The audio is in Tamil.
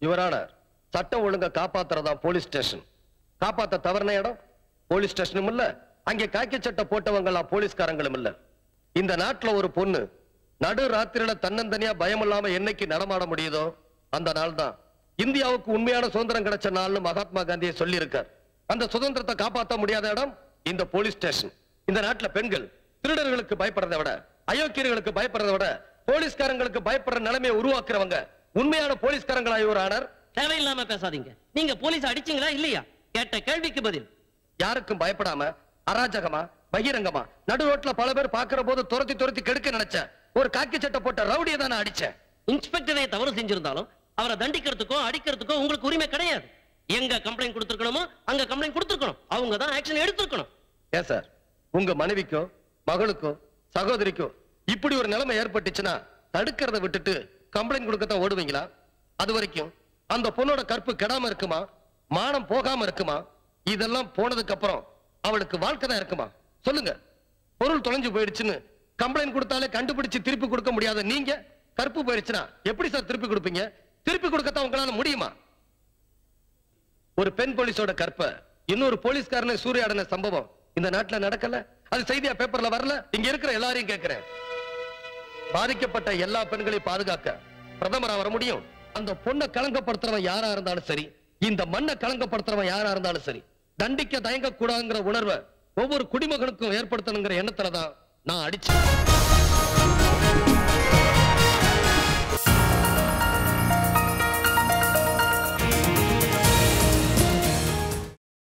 யுவரான சட்டம் ஒழுங்க காப்பாத்துறதா போலீஸ் ஸ்டேஷன் காப்பாத்த தவறுன இடம் போலீஸ் ஸ்டேஷனும் இல்ல அங்கே காக்கி சட்டை போட்டவங்களா போலீஸ்காரங்களும் இல்ல இந்த நாட்டுல ஒரு பொண்ணு நடு ராத்திரியில தன்னந்தனியா பயம் இல்லாம என்னைக்கு நடமாட முடியுதோ அந்த நாள் தான் இந்தியாவுக்கு உண்மையான சுதந்திரம் கிடைச்ச நாள்னு மகாத்மா காந்தியை சொல்லி இருக்கார் அந்த சுதந்திரத்தை காப்பாத்த முடியாத இடம் இந்த போலீஸ் ஸ்டேஷன் இந்த நாட்டுல பெண்கள் திருடர்களுக்கு பயப்படுறதை விட அயோக்கியர்களுக்கு பயப்படுறதை விட போலீஸ்காரங்களுக்கு பயப்படுற நிலைமையை உருவாக்குறவங்க உண்மையான போலீஸ்காரங்களா இவர் ஆனர் தேவையில்லாம பேசாதீங்க நீங்க போலீஸ் அடிச்சீங்களா இல்லையா கேட்ட கேள்விக்கு பதில் யாருக்கும் பயப்படாம அராஜகமா பகிரங்கமா நடு ரோட்ல பல பேர் பாக்குற போது துரத்தி துரத்தி கெடுக்க நினைச்ச ஒரு காக்கி சட்டை போட்ட ரவுடியை தான் நான் அடிச்சேன் இன்ஸ்பெக்டரே தவறு செஞ்சிருந்தாலும் அவரை தண்டிக்கிறதுக்கோ அடிக்கிறதுக்கோ உங்களுக்கு உரிமை கிடையாது எங்க கம்ப்ளைண்ட் கொடுத்திருக்கணுமோ அங்க கம்ப்ளைண்ட் கொடுத்திருக்கணும் அவங்க தான் ஆக்ஷன் எடுத்திருக்கணும் ஏன் சார் உங்க மனைவிக்கோ மகளுக்கோ சகோதரிக்கோ இப்படி ஒரு நிலைமை ஏற்பட்டுச்சுன்னா தடுக்கிறத விட்டுட்டு கம்ப்ளைண்ட் கொடுக்கத்தான் ஓடுவீங்களா அது வரைக்கும் அந்த பொண்ணோட கற்பு கெடாம இருக்குமா மானம் போகாம இருக்குமா இதெல்லாம் போனதுக்கு அப்புறம் அவளுக்கு வாழ்க்கை தான் இருக்குமா சொல்லுங்க பொருள் தொலைஞ்சு போயிடுச்சுன்னு கம்ப்ளைண்ட் கொடுத்தாலே கண்டுபிடிச்சு திருப்பி கொடுக்க முடியாத நீங்க கற்பு போயிடுச்சுன்னா எப்படி சார் திருப்பி கொடுப்பீங்க திருப்பி கொடுக்கத்தான் உங்களால முடியுமா ஒரு பெண் போலீஸோட கற்ப இன்னொரு போலீஸ்காரனை சூறையாடின சம்பவம் இந்த நாட்டுல நடக்கல அது செய்தியா பேப்பர்ல வரல இங்க இருக்கிற எல்லாரையும் கேட்கிறேன் பாதிக்கப்பட்ட எல்லா பெண்களையும் பாதுகாக்க பிரதமரா வர முடியும் அந்த பொண்ணை களங்கப்படுத்துறவன் யாரா இருந்தாலும் சரி இந்த மண்ணை களங்கப்படுத்துறவன் யாரா இருந்தாலும் சரி தண்டிக்க தயங்க கூடாதுங்கிற உணர்வை ஒவ்வொரு குடிமகனுக்கும் ஏற்படுத்தணுங்கிற எண்ணத்துலதான் நான் அடிச்சேன்